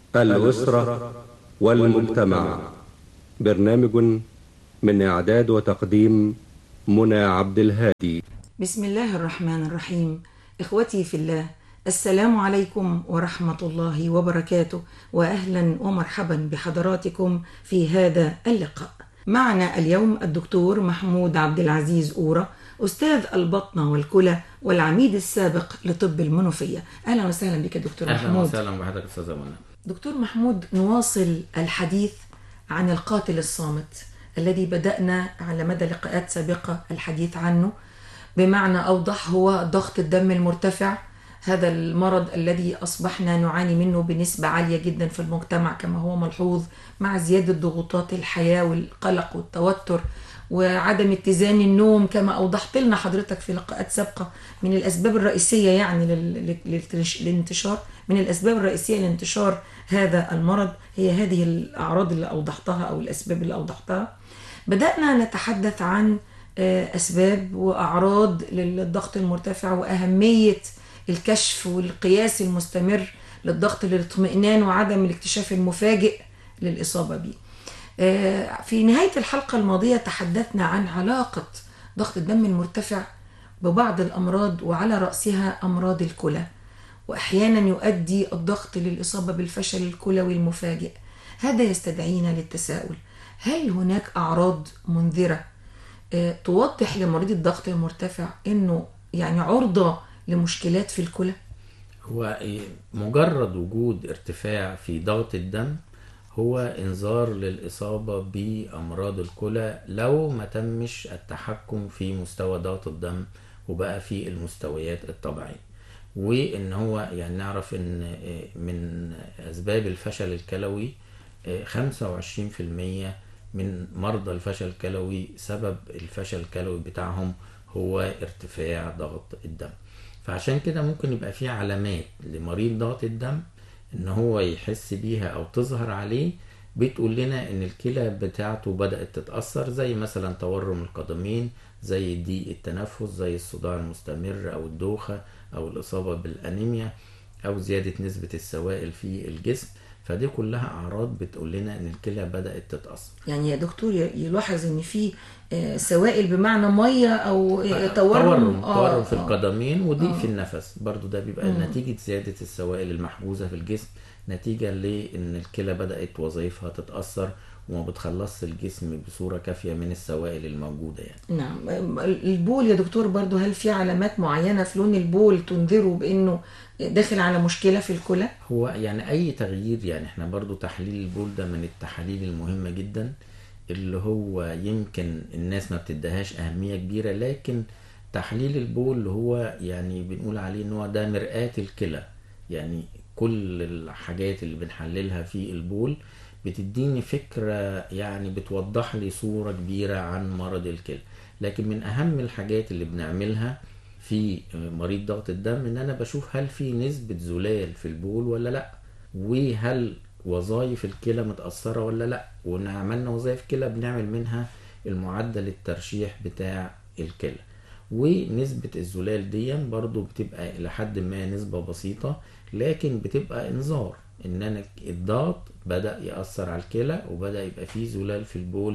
الأسرة والمجتمع برنامج من إعداد وتقديم منى عبد الهادي بسم الله الرحمن الرحيم إخوتي في الله السلام عليكم ورحمة الله وبركاته وأهلا ومرحبا بحضراتكم في هذا اللقاء معنا اليوم الدكتور محمود عبد العزيز أورا أستاذ البطنة والكلى والعميد السابق لطب المنوفية أهلا وسهلا بك دكتور اهلا محمود وسهلا بحضرتك استاذه منى دكتور محمود نواصل الحديث عن القاتل الصامت الذي بدأنا على مدى لقاءات سابقة الحديث عنه بمعنى أوضح هو ضغط الدم المرتفع هذا المرض الذي أصبحنا نعاني منه بنسبة عالية جدا في المجتمع كما هو ملحوظ مع زيادة ضغوطات الحياة والقلق والتوتر وعدم اتزان النوم كما أوضحت لنا حضرتك في لقاءات سابقة من الأسباب الرئيسية يعني لل- لل- للانتشار من الأسباب الرئيسية لانتشار هذا المرض هي هذه الأعراض اللي أوضحتها أو الأسباب اللي أوضحتها بدأنا نتحدث عن آه، أسباب وأعراض للضغط المرتفع وأهمية الكشف والقياس المستمر للضغط للاطمئنان وعدم الاكتشاف المفاجئ للإصابة به آه، في نهاية الحلقة الماضية تحدثنا عن علاقة ضغط الدم المرتفع ببعض الأمراض وعلى رأسها أمراض الكلى وأحيانا يؤدي الضغط للإصابة بالفشل الكلوي المفاجئ هذا يستدعينا للتساؤل هل هناك أعراض منذرة آه، توضح لمريض الضغط المرتفع أنه يعني عرضة لمشكلات في الكلى هو إيه، مجرد وجود ارتفاع في ضغط الدم هو انذار للاصابه بامراض الكلى لو ما تمش التحكم في مستوى ضغط الدم وبقى في المستويات الطبيعيه وان هو يعني نعرف ان إيه، من اسباب الفشل الكلوي إيه، 25% من مرضى الفشل الكلوي سبب الفشل الكلوي بتاعهم هو ارتفاع ضغط الدم فعشان كده ممكن يبقى في علامات لمريض ضغط الدم ان هو يحس بيها او تظهر عليه بتقول لنا ان الكلى بتاعته بدأت تتأثر زي مثلا تورم القدمين زي ضيق التنفس زي الصداع المستمر او الدوخة او الاصابة بالانيميا او زيادة نسبة السوائل في الجسم فدي كلها اعراض بتقول لنا ان الكلى بدأت تتأثر يعني يا دكتور ي- يلاحظ ان في آه، سوائل بمعنى ميه او آه، تورم تورم تورم في آه. القدمين وضيق آه. في النفس برضو ده بيبقى مم. نتيجة زيادة السوائل المحجوزة في الجسم نتيجة لأن الكلى بدأت وظائفها تتأثر وما بتخلصش الجسم بصورة كافية من السوائل الموجودة يعني نعم البول يا دكتور برضو هل في علامات معينة في لون البول تنذره بأنه داخل على مشكلة في الكلى؟ هو يعني أي تغيير يعني احنا برضو تحليل البول ده من التحاليل المهمة جدا اللي هو يمكن الناس ما بتديهاش أهمية كبيرة لكن تحليل البول اللي هو يعني بنقول عليه ان هو ده مرآة الكلى يعني كل الحاجات اللي بنحللها في البول بتديني فكرة يعني بتوضح لي صورة كبيرة عن مرض الكلى لكن من أهم الحاجات اللي بنعملها في مريض ضغط الدم ان انا بشوف هل في نسبة زلال في البول ولا لا وهل وظائف الكلى متأثرة ولا لا وان عملنا وظائف كلى بنعمل منها المعدل الترشيح بتاع الكلى ونسبة الزلال دي برضو بتبقى إلى حد ما نسبة بسيطة لكن بتبقى إنذار إن أنا الضغط بدأ يأثر على الكلى وبدأ يبقى فيه زلال في البول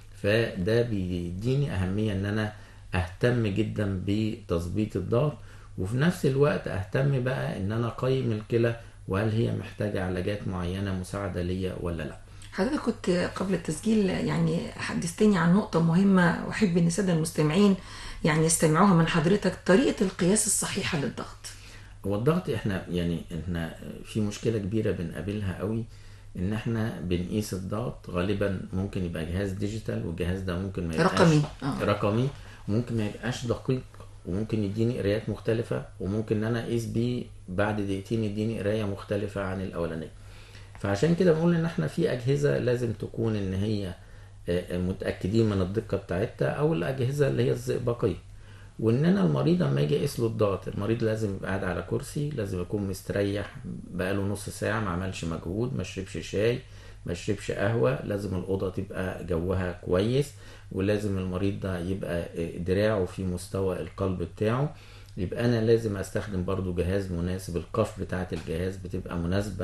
فده بيديني أهمية إن أنا أهتم جدا بتظبيط الضغط وفي نفس الوقت أهتم بقى إن أنا أقيم الكلى وهل هي محتاجة علاجات معينة مساعدة ليا ولا لأ حضرتك كنت قبل التسجيل يعني حدثتني عن نقطة مهمة وأحب إن السادة المستمعين يعني يستمعوها من حضرتك طريقة القياس الصحيحة للضغط هو الضغط احنا يعني احنا في مشكلة كبيرة بنقابلها قوي ان احنا بنقيس الضغط غالبا ممكن يبقى جهاز ديجيتال والجهاز ده ممكن ما يبقاش رقمي آه. رقمي وممكن ما يبقاش دقيق وممكن يديني قرايات مختلفة وممكن ان انا اقيس بيه بعد دقيقتين يديني قراية مختلفة عن الاولانية فعشان كده بنقول ان احنا في اجهزة لازم تكون ان هي آه، متأكدين من الدقة بتاعتها او الاجهزة اللي هي الزئبقية وان انا المريض اما يجي يقيس له الضغط المريض لازم يبقى قاعد على كرسي لازم يكون مستريح بقاله نص ساعه ما عملش مجهود ما شربش شاي ما شربش قهوه لازم الاوضه تبقى جوها كويس ولازم المريض ده يبقى دراعه في مستوى القلب بتاعه يبقى انا لازم استخدم برضو جهاز مناسب القف بتاعه الجهاز بتبقى مناسبه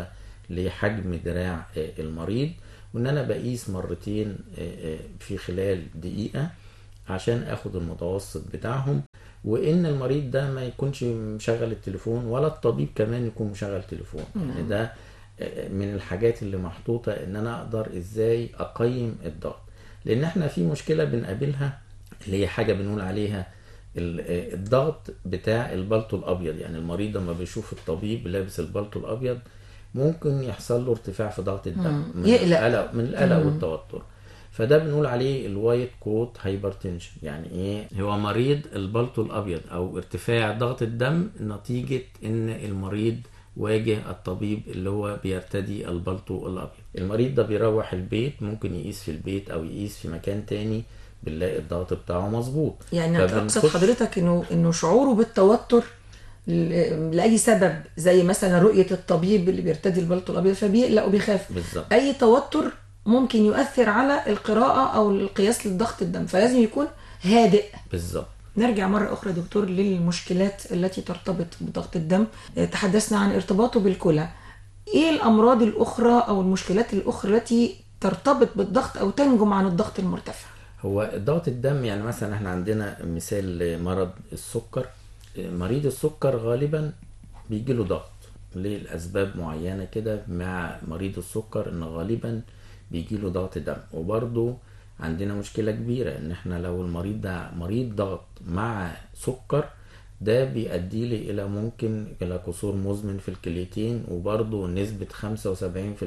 لحجم دراع آه، المريض وان انا بقيس مرتين آه، آه، في خلال دقيقة عشان اخد المتوسط بتاعهم وان المريض ده ما يكونش مشغل التليفون ولا الطبيب كمان يكون مشغل تليفون يعني ده آه، من الحاجات اللي محطوطة ان انا اقدر ازاي اقيم الضغط لان احنا في مشكلة بنقابلها اللي هي حاجة بنقول عليها ال- آه، الضغط بتاع البلطو الابيض يعني المريض لما بيشوف الطبيب لابس البلطو الابيض ممكن يحصل له ارتفاع في ضغط الدم من يقلق. القلق من القلق والتوتر فده بنقول عليه الوايت كوت هايبرتنشن يعني ايه هو مريض البلطو الابيض او ارتفاع ضغط الدم نتيجة ان المريض واجه الطبيب اللي هو بيرتدي البلطو الابيض المريض ده بيروح البيت ممكن يقيس في البيت او يقيس في مكان تاني بنلاقي الضغط بتاعه مظبوط يعني فبنخش- اقصد حضرتك انه انه شعوره بالتوتر ل- لاي سبب زي مثلا رؤيه الطبيب اللي بيرتدي البلطو الابيض فبيقلق وبيخاف بالظبط اي توتر ممكن يؤثر على القراءه او القياس لضغط الدم فلازم يكون هادئ بالظبط نرجع مرة أخرى دكتور للمشكلات التي ترتبط بضغط الدم آه، تحدثنا عن ارتباطه بالكلى إيه الأمراض الأخرى أو المشكلات الأخرى التي ترتبط بالضغط أو تنجم عن الضغط المرتفع هو ضغط الدم يعني مثلا احنا عندنا مثال مرض السكر مريض السكر غالبا بيجي له ضغط لأسباب معينة كده مع مريض السكر ان غالبا بيجي له ضغط دم وبرضه عندنا مشكلة كبيرة ان احنا لو المريض ده مريض ضغط مع سكر ده بيؤدي لي الى ممكن الى قصور مزمن في الكليتين وبرضه نسبة 75%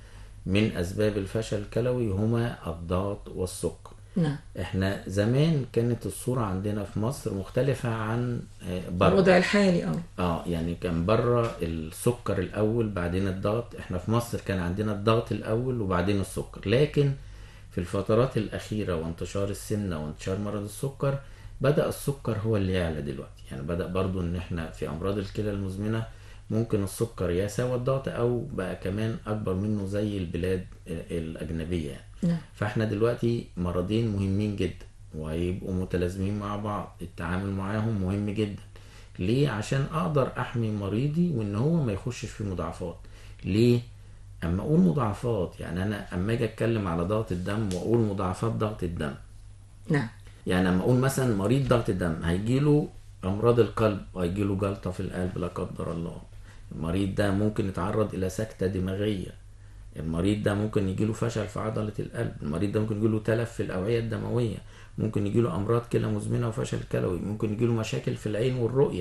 من اسباب الفشل الكلوي هما الضغط والسكر نعم احنا زمان كانت الصورة عندنا في مصر مختلفة عن آه، بره الوضع الحالي أو اه يعني كان بره السكر الاول بعدين الضغط احنا في مصر كان عندنا الضغط الاول وبعدين السكر لكن في الفترات الاخيره وانتشار السمنه وانتشار مرض السكر بدا السكر هو اللي يعلى دلوقتي يعني بدا برضو ان احنا في امراض الكلى المزمنه ممكن السكر يساوي الضغط او بقى كمان اكبر منه زي البلاد الاجنبيه يعني نعم فاحنا دلوقتي مرضين مهمين جدا وهيبقوا متلازمين مع بعض التعامل معاهم مهم جدا ليه عشان اقدر احمي مريضي وان هو ما يخشش في مضاعفات ليه اما اقول مضاعفات يعني انا اما اجي اتكلم على ضغط الدم واقول مضاعفات ضغط الدم نعم يعني لما اقول مثلا مريض ضغط الدم هيجيله امراض القلب وهيجيله جلطه في القلب لا قدر الله المريض ده ممكن يتعرض الى سكته دماغيه المريض ده ممكن يجيله فشل في عضله القلب المريض ده ممكن يجيله تلف في الاوعيه الدمويه ممكن يجيله امراض كلى مزمنه وفشل كلوي ممكن يجيله مشاكل في العين والرؤيه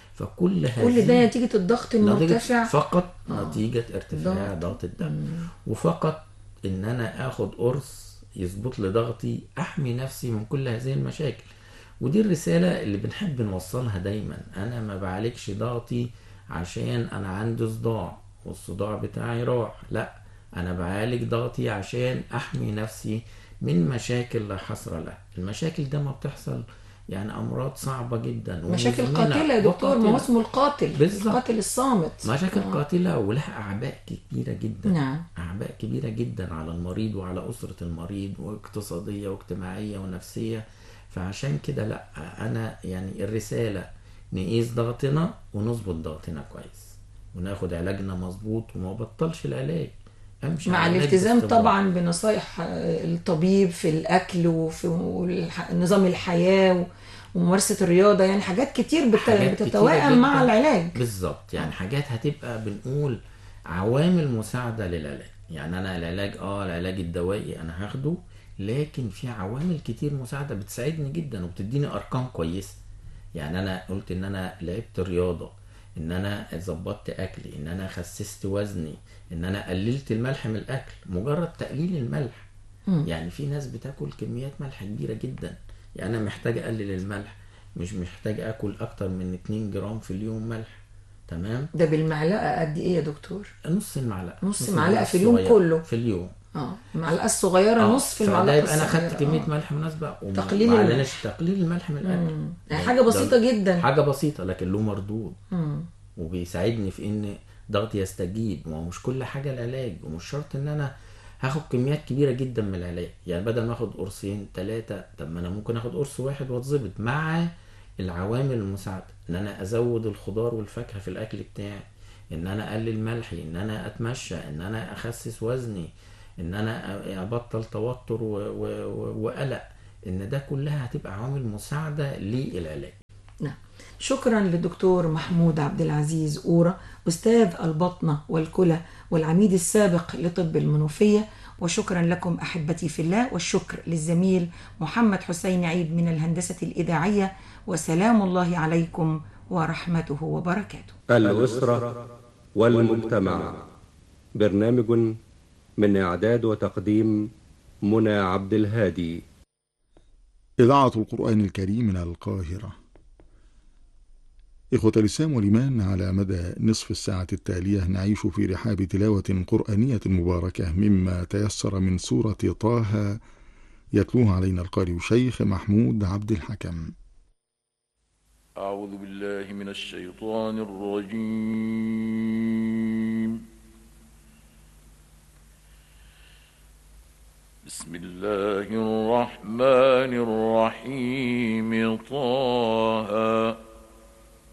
فكل هذه كل ده نتيجة الضغط نتيجة المرتفع فقط آه. نتيجة ارتفاع ضغط. ضغط الدم وفقط ان انا اخد قرص يظبط لي ضغطي احمي نفسي من كل هذه المشاكل ودي الرسالة اللي بنحب نوصلها دايما انا ما بعالجش ضغطي عشان انا عندي صداع والصداع بتاعي راح لا انا بعالج ضغطي عشان احمي نفسي من مشاكل لا حصر لها المشاكل ده ما بتحصل يعني امراض صعبة جدا مشاكل ومزمنة قاتلة يا دكتور ما هو وقاتلة. اسمه القاتل بالظبط. القاتل الصامت مشاكل آه. قاتلة ولها أعباء كبيرة جدا نعم أعباء كبيرة جدا على المريض وعلى أسرة المريض واقتصادية واجتماعية ونفسية فعشان كده لا أنا يعني الرسالة نقيس ضغطنا ونظبط ضغطنا كويس وناخد علاجنا مظبوط وما بطلش العلاج أمشي مع على العلاج الالتزام باستمرار. طبعا بنصايح آه، الطبيب في الاكل وفي والح- نظام الحياه و- وممارسه الرياضه يعني حاجات كتير بت- حاجات كتيرة بتتوائم مع جداً. العلاج بالظبط يعني حاجات هتبقى بنقول عوامل مساعدة للعلاج يعني أنا العلاج اه العلاج الدوائي أنا هاخده لكن في عوامل كتير مساعدة بتساعدني جدا وبتديني أرقام كويسة يعني أنا قلت إن أنا لعبت رياضة إن أنا ظبطت أكلي إن أنا خسست وزني إن أنا قللت الملح من الأكل مجرد تقليل الملح مم. يعني في ناس بتاكل كميات ملح كبيرة جدا يعني أنا محتاج أقلل الملح مش محتاج آكل أكتر من 2 جرام في اليوم ملح تمام ده بالمعلقه قد ايه يا دكتور نص المعلقة نص معلقة في اليوم الصغيرة. كله. في اليوم اه المعلقه الصغيره آه، نص في فده المعلقه يبقى انا الصغيرة. خدت كميه آه. ملح مناسبه وما- تقليل ما الملح. عليناش تقليل الملح من الاكل مم. ده- حاجه بسيطه ده جدا حاجه بسيطه لكن له مردود مم. وبيساعدني في ان ضغطي يستجيب ومش كل حاجه العلاج ومش شرط ان انا هاخد كميات كبيره جدا من العلاج يعني بدل ما اخد قرصين ثلاثه طب ما انا ممكن اخد قرص واحد واتظبط مع العوامل المساعده ان انا ازود الخضار والفاكهه في الاكل بتاعي ان انا اقلل ملحي ان انا اتمشى ان انا اخسس وزني ان انا ابطل توتر و- و- و- وقلق ان ده كلها هتبقى عوامل مساعده للعلاج نعم شكرا للدكتور محمود عبد العزيز أورا أستاذ البطنة والكلى والعميد السابق لطب المنوفية وشكرا لكم أحبتي في الله والشكر للزميل محمد حسين عيد من الهندسة الإذاعية وسلام الله عليكم ورحمته وبركاته الأسرة والمجتمع برنامج من إعداد وتقديم منى عبد الهادي إذاعة القرآن الكريم من القاهرة إخوة الإسلام والإيمان على مدى نصف الساعة التالية نعيش في رحاب تلاوة قرآنية مباركة مما تيسر من سورة طه يتلوها علينا القارئ الشيخ محمود عبد الحكم أعوذ بالله من الشيطان الرجيم بسم الله الرحمن الرحيم طه